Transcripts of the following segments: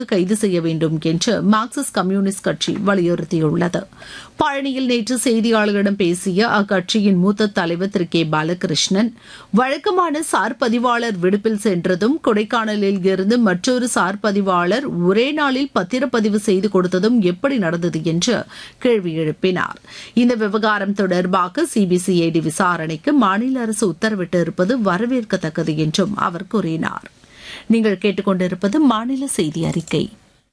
கைது செய்ய வேண்டும் என்று மார்க்சிஸ்ட் கம்யூனிஸ்ட் கட்சி வலியுறுத்தியுள்ளது பழனியில் நேற்று செய்தியாளர்களிடம் பேசிய அக்கட்சியின் மூத்த தலைவர் திரு கே பாலகிருஷ்ணன் வழக்கமான சார் பதிவாளர் விடுப்பில் சென்றதும் கொடைக்கானலில் இருந்து மற்றொரு சார் பதிவாளர் ஒரே நாளில் பத்திரப்பதிவு செய்து கொடுத்ததும் எப்படி நடந்தது என்று கேள்வி எழுப்பினார் இந்த விவகாரம் தொடர்பாக சிபிசிஐடி விசாரணைக்கு மாநில அரசு உத்தரவிட்டு இருப்பது வரவேற்கத்தக்கது என்றும் அவர் கூறினார் நீங்கள் கேட்டுக்கொண்டிருப்பது மாநில செய்தி அறிக்கை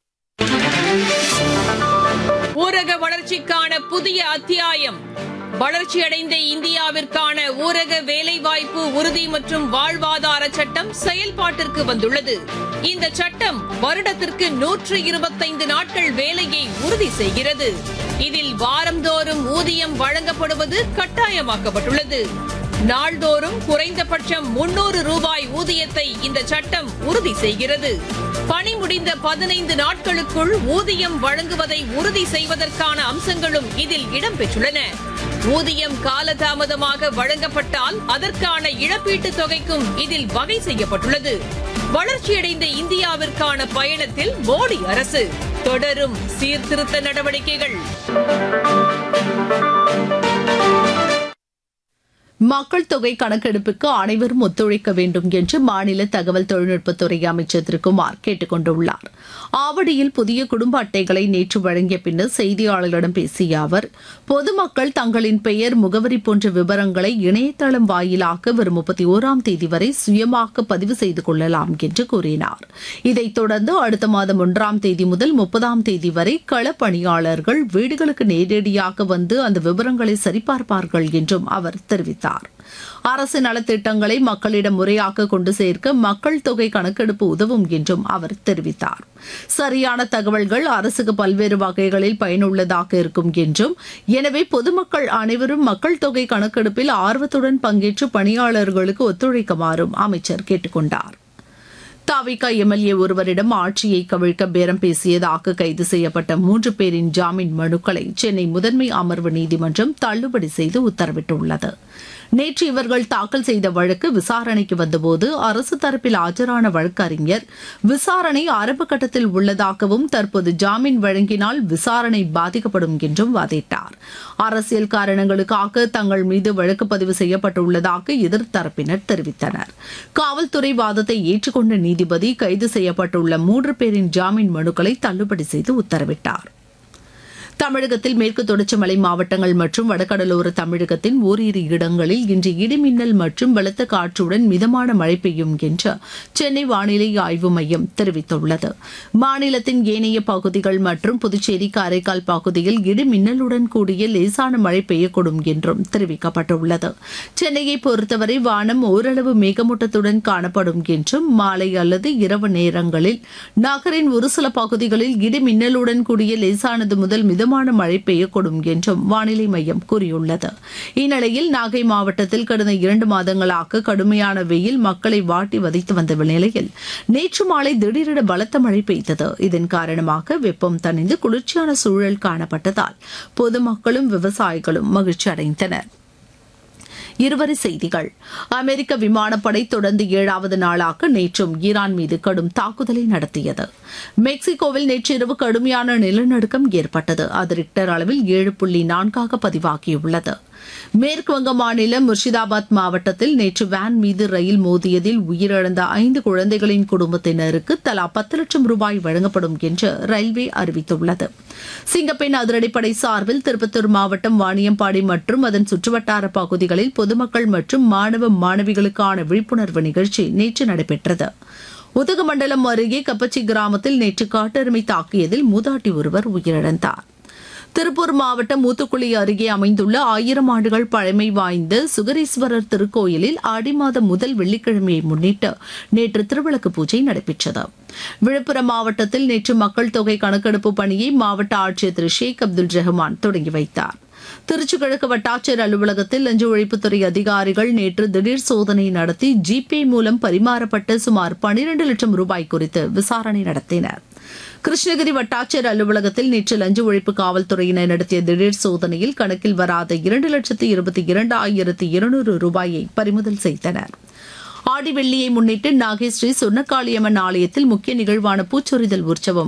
ஊரக வளர்ச்சிக்கான புதிய அத்தியாயம் வளர்ச்சியடைந்த இந்தியாவிற்கான ஊரக வேலைவாய்ப்பு உறுதி மற்றும் வாழ்வாதார சட்டம் செயல்பாட்டிற்கு வந்துள்ளது இந்த சட்டம் வருடத்திற்கு நூற்று இருபத்தைந்து நாட்கள் வேலையை உறுதி செய்கிறது இதில் வாரந்தோறும் ஊதியம் வழங்கப்படுவது கட்டாயமாக்கப்பட்டுள்ளது நாள்தோறும் குறைந்தபட்சம் முன்னூறு ரூபாய் ஊதியத்தை இந்த சட்டம் உறுதி செய்கிறது பணி முடிந்த பதினைந்து நாட்களுக்குள் ஊதியம் வழங்குவதை உறுதி செய்வதற்கான அம்சங்களும் இதில் இடம்பெற்றுள்ளன ஊதியம் காலதாமதமாக வழங்கப்பட்டால் அதற்கான இழப்பீட்டுத் தொகைக்கும் இதில் வகை செய்யப்பட்டுள்ளது வளர்ச்சியடைந்த இந்தியாவிற்கான பயணத்தில் மோடி அரசு தொடரும் சீர்திருத்த நடவடிக்கைகள் மக்கள் தொகை கணக்கெடுப்புக்கு அனைவரும் ஒத்துழைக்க வேண்டும் என்று மாநில தகவல் தொழில்நுட்பத்துறை அமைச்சர் திரு குமார் கேட்டுக் கொண்டுள்ளார் ஆவடியில் புதிய குடும்ப அட்டைகளை நேற்று வழங்கிய பின்னர் செய்தியாளர்களிடம் பேசிய அவர் பொதுமக்கள் தங்களின் பெயர் முகவரி போன்ற விவரங்களை இணையதளம் வாயிலாக வரும் முப்பத்தி ஓராம் தேதி வரை சுயமாக பதிவு செய்து கொள்ளலாம் என்று கூறினார் இதைத் தொடர்ந்து அடுத்த மாதம் ஒன்றாம் தேதி முதல் முப்பதாம் தேதி வரை களப்பணியாளர்கள் வீடுகளுக்கு நேரடியாக வந்து அந்த விவரங்களை சரிபார்ப்பார்கள் என்றும் அவர் தெரிவித்தார் அரசு நலத்திட்டங்களை மக்களிடம் முறையாக கொண்டு சேர்க்க மக்கள் தொகை கணக்கெடுப்பு உதவும் என்றும் அவர் தெரிவித்தார் சரியான தகவல்கள் அரசுக்கு பல்வேறு வகைகளில் பயனுள்ளதாக இருக்கும் என்றும் எனவே பொதுமக்கள் அனைவரும் மக்கள் தொகை கணக்கெடுப்பில் ஆர்வத்துடன் பங்கேற்று பணியாளர்களுக்கு ஒத்துழைக்குமாறும் அமைச்சர் கேட்டுக் கொண்டார் தாவிக எம்எல்ஏ ஒருவரிடம் ஆட்சியை கவிழ்க்க பேரம் பேசியதாக கைது செய்யப்பட்ட மூன்று பேரின் ஜாமீன் மனுக்களை சென்னை முதன்மை அமர்வு நீதிமன்றம் தள்ளுபடி செய்து உத்தரவிட்டுள்ளது நேற்று இவர்கள் தாக்கல் செய்த வழக்கு விசாரணைக்கு வந்தபோது அரசு தரப்பில் ஆஜரான வழக்கறிஞர் விசாரணை ஆரம்ப கட்டத்தில் உள்ளதாகவும் தற்போது ஜாமீன் வழங்கினால் விசாரணை பாதிக்கப்படும் என்றும் வாதிட்டார் அரசியல் காரணங்களுக்காக தங்கள் மீது வழக்கு பதிவு செய்யப்பட்டுள்ளதாக எதிர்த்தரப்பினர் தெரிவித்தனர் காவல்துறை வாதத்தை ஏற்றுக்கொண்ட நீதிபதி கைது செய்யப்பட்டுள்ள மூன்று பேரின் ஜாமீன் மனுக்களை தள்ளுபடி செய்து உத்தரவிட்டார் தமிழகத்தில் மேற்கு தொடர்ச்சி மலை மாவட்டங்கள் மற்றும் வடகடலோர தமிழகத்தின் ஓரிரு இடங்களில் இன்று இடிமின்னல் மற்றும் பலத்த காற்றுடன் மிதமான மழை பெய்யும் என்று சென்னை வானிலை ஆய்வு மையம் தெரிவித்துள்ளது மாநிலத்தின் ஏனைய பகுதிகள் மற்றும் புதுச்சேரி காரைக்கால் பகுதியில் இடிமின்னலுடன் கூடிய லேசான மழை பெய்யக்கூடும் என்றும் தெரிவிக்கப்பட்டுள்ளது சென்னையை பொறுத்தவரை வானம் ஓரளவு மேகமூட்டத்துடன் காணப்படும் என்றும் மாலை அல்லது இரவு நேரங்களில் நகரின் ஒரு சில பகுதிகளில் இடிமின்னலுடன் கூடிய லேசானது முதல் மிதமான மழை பெய்யக்கூடும் என்றும் வானிலை மையம் கூறியுள்ளது இந்நிலையில் நாகை மாவட்டத்தில் கடந்த இரண்டு மாதங்களாக கடுமையான வெயில் மக்களை வாட்டி வதைத்து வந்த நிலையில் நேற்று மாலை திடீரென பலத்த மழை பெய்தது இதன் காரணமாக வெப்பம் தணிந்து குளிர்ச்சியான சூழல் காணப்பட்டதால் பொதுமக்களும் விவசாயிகளும் மகிழ்ச்சி அடைந்தனர் இருவரி செய்திகள் அமெரிக்க விமானப்படை தொடர்ந்து ஏழாவது நாளாக நேற்றும் ஈரான் மீது கடும் தாக்குதலை நடத்தியது மெக்சிகோவில் நேற்றிரவு கடுமையான நிலநடுக்கம் ஏற்பட்டது அது ரிக்டர் அளவில் ஏழு புள்ளி நான்காக பதிவாகியுள்ளது மேற்கு வங்க மாநிலம் முர்ஷிதாபாத் மாவட்டத்தில் நேற்று வேன் மீது ரயில் மோதியதில் உயிரிழந்த ஐந்து குழந்தைகளின் குடும்பத்தினருக்கு தலா பத்து லட்சம் ரூபாய் வழங்கப்படும் என்று ரயில்வே அறிவித்துள்ளது சிங்கப்பெண் அதிரடிப்படை சார்பில் திருப்பத்தூர் மாவட்டம் வாணியம்பாடி மற்றும் அதன் சுற்றுவட்டார பகுதிகளில் பொதுமக்கள் மற்றும் மாணவ மாணவிகளுக்கான விழிப்புணர்வு நிகழ்ச்சி நேற்று நடைபெற்றது உதகமண்டலம் அருகே கப்பச்சி கிராமத்தில் நேற்று காட்டெருமை தாக்கியதில் மூதாட்டி ஒருவர் உயிரிழந்தார் திருப்பூர் மாவட்டம் மூத்துக்குளி அருகே அமைந்துள்ள ஆயிரம் ஆண்டுகள் பழமை வாய்ந்த சுகரீஸ்வரர் திருக்கோயிலில் ஆடி மாதம் முதல் வெள்ளிக்கிழமையை முன்னிட்டு நேற்று திருவிளக்கு பூஜை நடைபெற்றது விழுப்புரம் மாவட்டத்தில் நேற்று மக்கள் தொகை கணக்கெடுப்பு பணியை மாவட்ட ஆட்சியர் திரு ஷேக் அப்துல் ரஹ்மான் தொடங்கி வைத்தார் திருச்சி கிழக்கு வட்டாட்சியர் அலுவலகத்தில் லஞ்ச ஒழிப்புத்துறை அதிகாரிகள் நேற்று திடீர் சோதனை நடத்தி ஜிபே மூலம் பரிமாறப்பட்ட சுமார் பனிரண்டு லட்சம் ரூபாய் குறித்து விசாரணை நடத்தினர் கிருஷ்ணகிரி வட்டாட்சியர் அலுவலகத்தில் நேற்று லஞ்ச ஒழிப்பு காவல்துறையினர் நடத்திய திடீர் சோதனையில் கணக்கில் வராத இரண்டு லட்சத்து இருபத்தி இரண்டு ஆயிரத்து இருநூறு ரூபாயை பறிமுதல் செய்தனர் ஆடி வெள்ளியை முன்னிட்டு நாகை ஸ்ரீ சொர்ணகாளியம்மன் ஆலயத்தில் முக்கிய நிகழ்வான பூச்சொரிதல் உற்சவம்